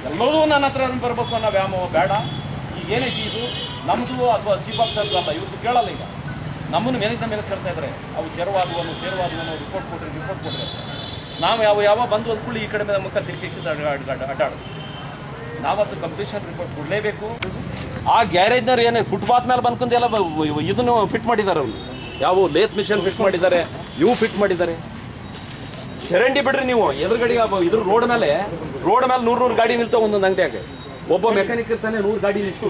ಎಲ್ಲರೂ ನನ್ನ ಹತ್ರ ಬರಬೇಕು ಅನ್ನೋ ವ್ಯಾಮೋಹ ಬೇಡ ಈಗ ಏನೈತಿ ಇದು ನಮ್ಮದು ಅಥವಾ ಚೀಫ್ ಆಫೀಸರ್ ಅಲ್ಲ ಇವ್ರದ್ದು ಕೇಳಲ್ಲ ಈಗ ನಮ್ಮನ್ನು ಮೇಲಿಂದ ಮೇಲೆ ಕೇಳ್ತಾ ಇದ್ದಾರೆ ಅವು ತೆರವಾದವನು ತೆರವಾದವನು ರಿಪೋರ್ಟ್ ಕೊಟ್ರಿ ರಿಪೋರ್ಟ್ ಕೊಟ್ರಿ ಅಂತ. ನಾವು ಯಾವ ಯಾವ ಬಂದು ಅಂದ್ಕೊಳ್ಳಿ ಈ ಕಡೆ ಮುಖ ತಿರುಗಿ ಅಡ್ಡಾಡೋದು ನಾವತ್ತು ಕಂಪ್ಲೀಷನ್ ರಿಪೋರ್ಟ್ ಕೊಡಲೇಬೇಕು ಆ ಗ್ಯಾರೇಜ್ನವ್ರು ಏನೇ ಫುಟ್ಪಾತ್ ಮೇಲೆ ಬಂದ್ಕೊಂಡು ಎಲ್ಲ ಬ- ವ- ಇದನ್ನು ಫಿಟ್ ಮಾಡಿದ್ದಾರೆ ಅವರು ಯಾವ ಲೇತ್ ಮಿಷನ್ ಫಿಟ್ ಮಾಡಿದ್ದಾರೆ ಇವು ಫಿಟ್ ಮಾಡಿದ್ದಾರೆ ಚರಂಡಿ ಬಿಡ್ರಿ ನೀವು ಎದುರುಗಡೆ ಆ ಬ- ಇದ್ರ ರೋಡ್ ಮೇಲೆ ರೋಡ್ ಮೇಲೆ ನೂರು ನೂರು ಗಾಡಿ ನಿಲ್ತಾವ ಒಂದೊಂದು ಅಂಗಡಿಯಾಗ ಒಬ್ಬ ಮೆಕ್ಯಾನಿಕ್ ಇರ್ತಾನೆ ನೂರು ಗಾಡಿ ನಿಲ್ಸು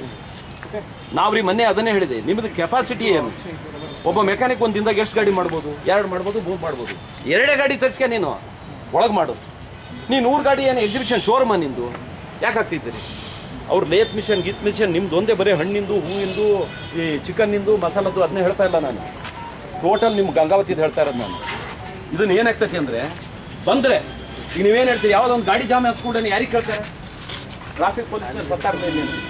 ನಾವ್ರಿ ಮೊನ್ನೆ ಅದನ್ನೇ ಹೇಳಿದೆ ನಿಮ್ದು ಕೆಪಾಸಿಟಿ ಏನು ಒಬ್ಬ ಮೆಕ್ಯಾನಿಕ್ ಒಂದು ದಿನದಾಗ ಎಷ್ಟು ಗಾಡಿ ಮಾಡ್ಬೋದು ಎರಡು ಮಾಡ್ಬೋದು ಮೂರು ಮಾಡ್ಬೋದು ಎರಡೇ ಗಾಡಿ ತರ್ಸ್ಕೆ ನೀನು ಒಳಗೆ ಮಾಡು ನೀ ನೂರು ಗಾಡಿ ಏನು ಎಕ್ಸಿಬಿಷನ್ ಶೋರೂಮ ನಿಂದು ಯಾಕೆ ಆಗ್ತಿದ್ದೀರಿ ಅವ್ರು ಲೇತ್ ಮಿಷನ್ ಗೀತ್ ಮಿಷನ್ ನಿಮ್ದು ಒಂದೇ ಬರೀ ಹಣ್ಣಿಂದು ಹೂವಿಂದು ಈ ಚಿಕನ್ನಿಂದು ಮಸಾಲದ್ದು ಅದನ್ನೇ ಹೇಳ್ತಾ ಇಲ್ಲ ನಾನು ಟೋಟಲ್ ನಿಮ್ಮ ಗಂಗಾವತಿದು ಹೇಳ್ತಾ ಇರೋದು ನಾನು ಇದನ್ನ ಏನಾಗ್ತೈತಿ ಅಂದ್ರೆ ಬಂದ್ರೆ ಈಗ ನೀವೇನು ಹೇಳ್ತೀರಿ ಯಾವುದೋ ಒಂದು ಗಾಡಿ ಜಾಮ್ ಹತ್ಕೊಂಡು ಯಾರಿಗೆ ಕೇಳ್ತಾರೆ ಟ್ರಾಫಿಕ್ ಪೊಲೀಸ್ ಬರ್ತಾರೆ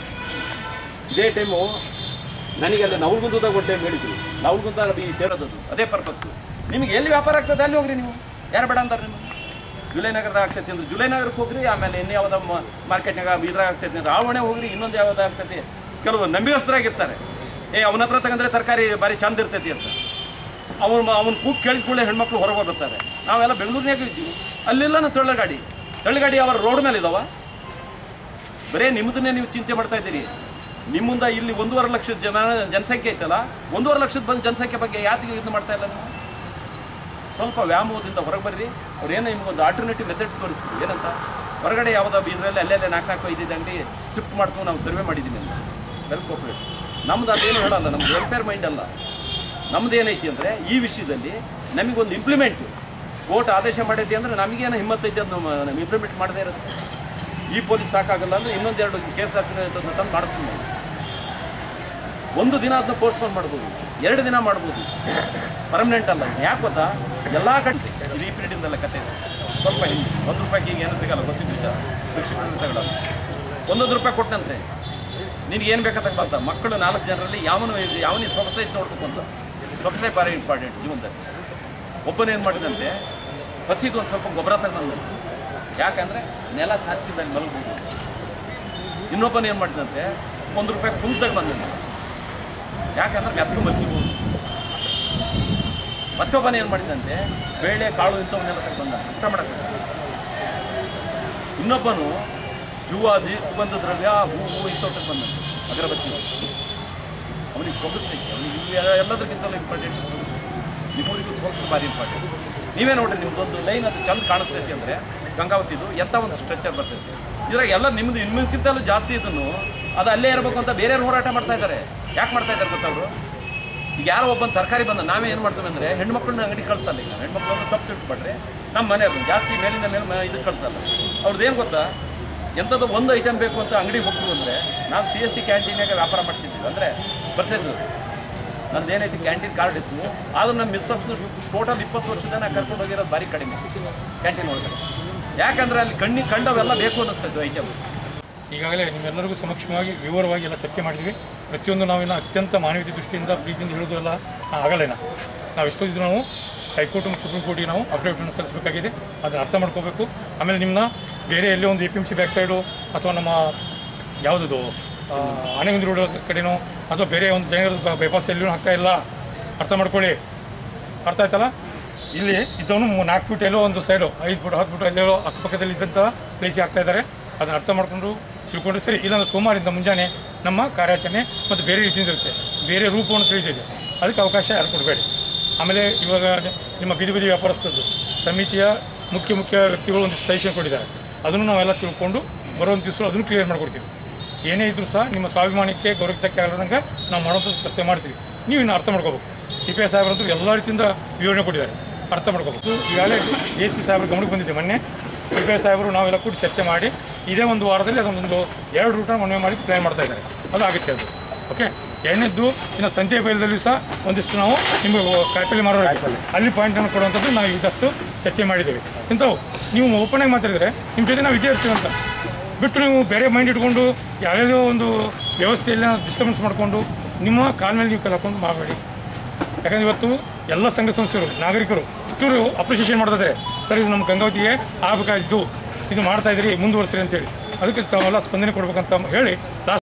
ಇದೇ ಟೈಮು ನನಗೆ ಅಲ್ಲಿ ನವಲ್ಗುಂದದಾಗ ಒಂದು ಟೈಮ್ ಹೇಳಿದ್ರು ನವಲ್ಗುಂದ ಈ ಸೇರೋದದು ಅದೇ ಪರ್ಪಸ್ ನಿಮಗೆ ಎಲ್ಲಿ ವ್ಯಾಪಾರ ಆಗ್ತದೆ ಅಲ್ಲಿ ಹೋಗ್ರಿ ನೀವು ಯಾರು ಬೇಡ ಅಂತಾರೆ ನಿಮಗೆ ಜುಲೈ ನಗರದ ಆಗ್ತೈತಿ ಅಂದ್ರೆ ಜುಲೈ ನಗರಕ್ಕೆ ಹೋಗ್ರಿ ಆಮೇಲೆ ಇನ್ನು ಯಾವ್ದೋ ಮಾರ್ಕೆಟ್ನಾಗ ಇದ್ರಾಗ ಆಗ್ತೈತಿ ಅಂದ್ರೆ ರಾವಣೆ ಹೋಗ್ರಿ ಇನ್ನೊಂದು ಯಾವ್ದು ಆಗ್ತೈತಿ ಕೆಲವು ನಂಬಿಗಸ್ತರಾಗಿರ್ತಾರೆ ಏ ಅವನ ಹತ್ರ ತಗಂದ್ರೆ ತರಕಾರಿ ಭಾರಿ ಚಂದ ಇರ್ತೈತಿ ಅಂತ ಅವನು ಅವನು ಕೂಗ್ ಕೇಳಿದ ಕೂಡಲೇ ಹೆಣ್ಮಕ್ಳು ಹೊರಗೆ ಬರ್ತಾರೆ ನಾವೆಲ್ಲ ಬೆಂಗಳೂರಿನಾಗ ಇದ್ದೀವಿ ಅಲ್ಲೆಲ್ಲ ತಳ್ಳ ಗಾಡಿ ತಳ್ಳ ಗಾಡಿ ಅವರ ರೋಡ್ ಮೇಲೆ ಇದಾವ ಬರೇ ನಿಮ್ಮದನ್ನೇ ನೀವು ಚಿಂತೆ ಮಾಡ್ತಾ ಇದ್ದೀರಿ ನಿಮ್ಮಿಂದ ಇಲ್ಲಿ ಒಂದೂವರೆ ಲಕ್ಷದ ಜನ ಜನಸಂಖ್ಯೆ ಐತಲ್ಲ ಒಂದೂವರೆ ಲಕ್ಷದ ಬಂದ ಜನಸಂಖ್ಯೆ ಬಗ್ಗೆ ಯಾತಿಗೆ ಇದು ಮಾಡ್ತಾ ಇಲ್ಲ ನೀವು ಸ್ವಲ್ಪ ವ್ಯಾಮೋಹದಿಂದ ಹೊರಗೆ ಬರ್ರಿ ಅವ್ರು ಏನೋ ನಿಮ್ಗೊಂದು ಆಲ್ಟರ್ನೇಟಿವ್ ಮೆಥಡ್ ತೋರಿಸ್ತೀವಿ ಏನಂತ ಹೊರಗಡೆ ಯಾವುದೋ ಇದರಲ್ಲಿ ಅಲ್ಲೆಲ್ಲೇ ನಾಲ್ಕು ನಾಲ್ಕು ಐದೈದು ಅಂಗಡಿ ಶಿಫ್ಟ್ ಮಾಡ್ತೀವಿ ನಾವು ಸರ್ವೆ ಮಾಡಿದ್ದೀವಿ ಅಂತ ವೆಲ್ ಕೋಪರೇಟ್ ನಮ್ದು ಅದೇನು ಹೇಳಲ್ಲ ನಮ್ದು ವೆಲ್ಫೇರ್ ಮೈಂಡ್ ಅಲ್ಲ ನಮ್ದು ಏನೈತಿ ಅಂದರೆ ಈ ವಿಷಯದಲ್ಲಿ ನಮಗೊಂದು ಇಂಪ್ಲಿಮೆಂಟ್ ಕೋರ್ಟ್ ಆದೇಶ ಮಾಡೈತಿ ಅಂದ್ರೆ ನಮಗೇನು ಹಿಮ್ಮತ್ತೈತಿ ಅದು ನಮ್ಮ ಇಂಪ್ಲಿಮೆಂಟ್ ಮಾಡದೇ ಇರುತ್ತೆ ಈ ಪೊಲೀಸ್ ಸಾಕಾಗಲ್ಲ ಅಂದ್ರೆ ಇನ್ನೊಂದೆರಡು ಕೇಸ್ ಹಾಕಿ ತಂದು ಮಾಡಿಸ್ತೀನಿ ನಾವು. ಒಂದು ದಿನ ಅದನ್ನ ಪೋಸ್ಟ್ಪೋನ್ ಮಾಡ್ಬೋದು ಎರಡು ದಿನ ಮಾಡ್ಬೋದು ಪರ್ಮನೆಂಟ್ ಅಲ್ಲ ಯಾಕೆ ಗೊತ್ತಾ ಎಲ್ಲ ಕಡೆ ಇದು ಈ ಪೀರಿಯಡಿಂದೆಲ್ಲ ಕತೆ ಇದೆ. ಸ್ವಲ್ಪ ಹಿಂದೆ ಒಂದು ರೂಪಾಯಿಗೆ ಈಗ ಏನು ಸಿಗಲ್ಲ ಗೊತ್ತಿದ್ದು ವಿಚಾರ ಭಿಕ್ಷುಕರು ತಗೊಳ್ಳೋದು ಒಂದೊಂದು ರೂಪಾಯಿ ಕೊಟ್ಟಂತೆ ನಿನಗೆ ಏನು ಬೇಕಾದ ಬಂತ ಮಕ್ಕಳು ನಾಲ್ಕು ಜನರಲ್ಲಿ ಯಾವನು ಯಾವನಿಗೆ ಸೊಗಸೈತೆ ನೋಡ್ಬೇಕು ಅಂತ ಸೊಗಸೆ ಭಾರಿ ಇಂಪಾರ್ಟೆಂಟ್ ಜೀವನದಲ್ಲಿ ಒಬ್ಬನೇ ಏನು ಮಾಡಿದಂತೆ ಹಸಿದು ಒಂದು ಸ್ವಲ್ಪ ಗೊಬ್ಬರ ತಗೊಂಡು ಯಾಕಂದರೆ ನೆಲ ಸಾರಿಸಿದಲ್ಲಿ ಮಲಗ್ಬೋದು ಇನ್ನೊಬ್ಬನ ಏನು ಮಾಡಿದಂತೆ ಒಂದು ರೂಪಾಯಿ ಕುಂತಾಗ ಬಂದಂತೆ ಯಾಕಂದ್ರೆ ಮೆತ್ತು ಮಲ್ಕಿಬೋದು ಮತ್ತೊಬ್ಬನ ಏನು ಮಾಡಿದಂತೆ ಬೇಳೆ ಕಾಳು ಇಂಥವನ್ನೆಲ್ಲ ತಗೊಂಡ ಊಟ ಮಾಡಕ್ಕೆ ಇನ್ನೊಬ್ಬನು ಜೂವಾದಿ ಸುಗಂಧ ದ್ರವ್ಯ ಹೂವು ಇಂಥವ್ ಬಂದಂತೆ ಅಗರಬತ್ತಿ ಅವನಿಗೆ ಸೊಗಸೈತಿ ಅವನಿಗೆ ಇವು ಎಲ್ಲ- ಎಲ್ಲದಕ್ಕಿಂತಲೂ ಇಂಪಾರ್ಟೆಂಟ್ ಸೊಗಸು ನಿಮ್ಮೂರಿಗೂ ಸೊಗಸು ಭಾರಿ ಇಂಪಾರ್ಟೆಂಟ್ ನೀವೇ ನೋಡ್ರಿ ನಿಮ್ದೊಂದು ಲೈನ್ ಅದು ಚಂದ ಕಾಣಿಸ್ತೈತಿ ಅಂದರೆ ಗಂಗಾವತಿದು ಎಂಥ ಒಂದು ಸ್ಟ್ರಕ್ಚರ್ ಬರ್ತೈತಿ ಇದ್ರಾಗ ಎಲ್ಲ ನಿಮ್ಮದು ನಿಮ್ಮಕ್ಕಿಂತಲೂ ಜಾಸ್ತಿ ಇದನ್ನು ಅದು ಅಲ್ಲೇ ಇರಬೇಕು ಅಂತ ಬೇರೆಯವ್ರು ಹೋರಾಟ ಮಾಡ್ತಾ ಇದ್ದಾರೆ ಯಾಕೆ ಮಾಡ್ತಾ ಇದ್ದಾರೆ ಗೊತ್ತವರು ಈಗ ಯಾರೋ ಒಬ್ಬನ ತರಕಾರಿ ಬಂದ ನಾವೇ ಏನು ಮಾಡ್ತೀವಿ ಅಂದರೆ ಹೆಣ್ಮಕ್ಳನ್ನ ಅಂಗಡಿ ಕಳ್ಸಲ್ಲ ಈಗ ಹೆಣ್ಮಕ್ಳು ಅಂದ್ರೆ ತಪ್ಪು ತಿಳ್ಕೊಬೇಡ್ರಿ ನಮ್ಮ ಮನೆಯವ್ರು ಜಾಸ್ತಿ ಮೇಲಿಂದ ಮೇಲೆ ಮ- ಇದು ಕಳ್ಸಲ್ಲ ಅವ್ರದ್ದು ಏನು ಗೊತ್ತಾ ಎಂಥದ್ದು ಒಂದು ಐಟಮ್ ಬೇಕು ಅಂತ ಅಂಗಡಿಗೆ ಹೋಗ್ತೀವಿ ಅಂದರೆ ನಾವು ಸಿ ಎಸ್ ಟಿ ಕ್ಯಾಂಟೀನಾಗ ವ್ಯಾಪಾರ ಮಾಡ್ತಿದ್ದೀವಿ ಅಂದರೆ ಬರ್ತಿದ್ದು ನಂದು ಏನೈತಿ ಕ್ಯಾಂಟೀನ್ ಕಾರ್ಡ್ ಇತ್ತು ಆದ್ರೂ ನಮ್ಮ ಮಿಸ್ಸಸ್ನ ಟೋಟಲ್ ಇಪ್ಪತ್ತು ವರ್ಷದ ನಾ ಕರ್ಕೊಂಡು ಹೋಗಿರೋದು ಭಾರಿ ಕಡಿಮೆ ಕ್ಯಾಂಟೀನ್ ಒಳಗಡೆ ಯಾಕಂದ್ರೆ ಅಲ್ಲಿ ಕಣ್ಣಿಗೆ ಕಂಡವೆಲ್ಲ ಬೇಕು ಅನ್ನಿಸ್ತಾಯಿತ್ತು ಐಟಮ್ ಈಗಾಗಲೇ ನಿಮ್ಮೆಲ್ಲರಿಗೂ ಸಮಕ್ಷಮವಾಗಿ ವಿವರವಾಗಿ ಎಲ್ಲ ಚರ್ಚೆ ಮಾಡಿದ್ವಿ ಪ್ರತಿಯೊಂದು ನಾವಿನ್ನ ಅತ್ಯಂತ ಮಾನವೀಯತೆ ದೃಷ್ಟಿಯಿಂದ ಪ್ರೀತಿಯಿಂದ ಹೇಳೋದು ಎಲ್ಲ ಆಗಲೇನ ನಾವು ಎಷ್ಟೊಂದಿದ್ದು ನಾವು ಹೈಕೋರ್ಟ್ ಮತ್ತು ಸುಪ್ರೀಂ ಕೋರ್ಟಿಗೆ ನಾವು ಅಫಿಡವಿಟನ್ನು ಸಲ್ಲಿಸಬೇಕಾಗಿದೆ ಅದನ್ನು ಅರ್ಥ ಮಾಡ್ಕೋಬೇಕು ಆಮೇಲೆ ನಿಮ್ಮನ್ನ ಬೇರೆ ಎಲ್ಲೇ ಒಂದು A P M C back side ಅಥವಾ ನಮ್ಮ ಯಾವುದದು ಆನೆಗುಂದಿ ರೋಡ್ ಕಡೆನೋ ಅಥವಾ ಬೇರೆ ಒಂದು ಜನರ ಬೈಪಾಸ್ ಎಲ್ಲಿಯೂ ಹಾಕ್ತಾ ಇಲ್ಲ ಅರ್ಥ ಮಾಡ್ಕೊಳ್ಳಿ ಅರ್ಥ ಆಯ್ತಲ್ಲ ಇಲ್ಲಿ ಇದ್ದವನು ಮೂ- ನಾಲ್ಕು ಫೀಟ್ ಎಲ್ಲೋ ಒಂದು ಸೈಡು ಐದು ಫುಟ್ ಹತ್ತು ಫುಟ್ ಎಲ್ಲೋ ಅಕ್ಕಪಕ್ಕದಲ್ಲಿ ಇದ್ದಂಥ ಪ್ಲೇಸಿಗೆ ಆಗ್ತಾ ಇದ್ದಾರೆ ಅದನ್ನ ಅರ್ಥ ಮಾಡಿಕೊಂಡು ತಿಳ್ಕೊಂಡ್ರೆ ಸರಿ ಇಲ್ಲಾಂದ್ರೆ ಸೋಮವಾರದಿಂದ ಮುಂಜಾನೆ ನಮ್ಮ ಕಾರ್ಯಾಚರಣೆ ಮತ್ತು ಬೇರೆ ರೀತಿಯಿಂದ ಇರುತ್ತೆ ಬೇರೆ ರೂಪವನ್ನು ತಿಳಿಸಿದೆ ಅದಕ್ಕೆ ಅವಕಾಶ ಯಾರು ಕೊಡಬೇಡಿ ಆಮೇಲೆ ಇವಾಗ ನಿಮ್ಮ ಬೀದಿ ಬೀದಿ ವ್ಯಾಪಾರಸ್ಥದ್ದು ಸಮಿತಿಯ ಮುಖ್ಯ ಮುಖ್ಯ ವ್ಯಕ್ತಿಗಳು ಒಂದು ಸಜೆಷನ್ ಕೊಟ್ಟಿದ್ದಾರೆ ಅದನ್ನು ನಾವೆಲ್ಲ ತಿಳ್ಕೊಂಡು ಬರುವಂಥ ದಿವಸ ಅದನ್ನು ಕ್ಲಿಯರ್ ಮಾಡಿಕೊಡ್ತೀವಿ ಏನೇ ಇದ್ರೂ ಸಹ ನಿಮ್ಮ ಸ್ವಾಭಿಮಾನಕ್ಕೆ ಗೌರವಕ್ಕೆ ಆಗಲಾರ್ದಂಗೆ ನಾವು ಮಾಡೋಂಥ ಕೃತ್ಯ ಮಾಡ್ತೀವಿ ನೀವು ಇನ್ನು ಅರ್ಥ ಮಾಡ್ಕೋಬೇಕು ಸಿ ಪಿ ಐ ಸಾಹೇಬರಂತೂ ಎಲ್ಲ ರೀತಿಯಿಂದ ವಿವರಣೆ ಕೊಟ್ಟಿದ್ದಾರೆ ಅರ್ಥ ಮಾಡ್ಕೋಬೇಕು ಈಗಾಗಲೇ ಡಿ ಎಸ್ ಪಿ ಸಾಹೇಬ್ರ ಗಮನಕ್ಕೆ ಬಂದಿದೆ ಮೊನ್ನೆ ಸಿ ಪಿ ಐ ಸಾಹೇಬರು ನಾವೆಲ್ಲ ಕೂಡಿ ಚರ್ಚೆ ಮಾಡಿ ಇದೇ ಒಂದು ವಾರದಲ್ಲಿ ಅದೊಂದು ಎರಡು ರೂಟನ್ನು ಮನವಿ ಮಾಡಿ ಪ್ಲ್ಯಾನ್ ಮಾಡ್ತಾ ಇದ್ದಾರೆ ಅದು ಆಗುತ್ತೆ ಅದು ಓಕೆ ಎರಡನೇದ್ದು ಇನ್ನು ಸಂತೆ ಬೈಲದಲ್ಲಿ ಸಹ ಒಂದಿಷ್ಟು ನಾವು ನಿಮಗೆ ಕಾಯಿಪಲ್ಲೆ ಮಾರೋ ಅಲ್ಲಿ ಪಾಯಿಂಟನ್ನು ಕೊಡುವಂಥದ್ದು ನಾವು ಇದಷ್ಟು ಚರ್ಚೆ ಮಾಡಿದ್ದೇವೆ ಇಂಥವು ನೀವು ಓಪನ್ ಆಗಿ ಮಾತಾಡಿದರೆ ನಿಮ್ಮ ಜೊತೆ ನಾವು ಇದೇ ಇರ್ತೀವಿ ಅಂತ ಬಿಟ್ಟು ನೀವು ಬೇರೆ ಮೈಂಡ್ ಇಟ್ಕೊಂಡು ಯಾವುದೋ ಒಂದು ವ್ಯವಸ್ಥೆಯಲ್ಲಿ ಡಿಸ್ಟರ್ಬೆನ್ಸ್ ಮಾಡಿಕೊಂಡು ನಿಮ್ಮ ಕಾಲ ಮೇಲೆ ನೀವು ಕೈ ಹಾಕೊಂಡು ಮಾಡಬೇಡಿ ಯಾಕಂದ್ರೆ ಇವತ್ತು ಎಲ್ಲ ಸಂಘ ಸಂಸ್ಥೆಗಳು ನಾಗರಿಕರು ಇಷ್ಟರು ಅಪ್ರಿಷಿಯೇಷನ್ ಮಾಡ್ತಾ ಇದ್ದಾರೆ ಸರ್ ಇದು ನಮ್ಮ ಗಂಗಾವತಿಗೆ ಆಗಬೇಕಾಗಿದ್ದು ಇದು ಮಾಡ್ತಾ ಇದ್ರಿ ಮುಂದುವರಿಸ್ರಿ ಅಂತೇಳಿ ಅದಕ್ಕೆ ತಾವೆಲ್ಲ ಸ್ಪಂದನೆ ಕೊಡ್ಬೇಕಂತ ಹೇಳಿ ಲಾಸ್ಟ್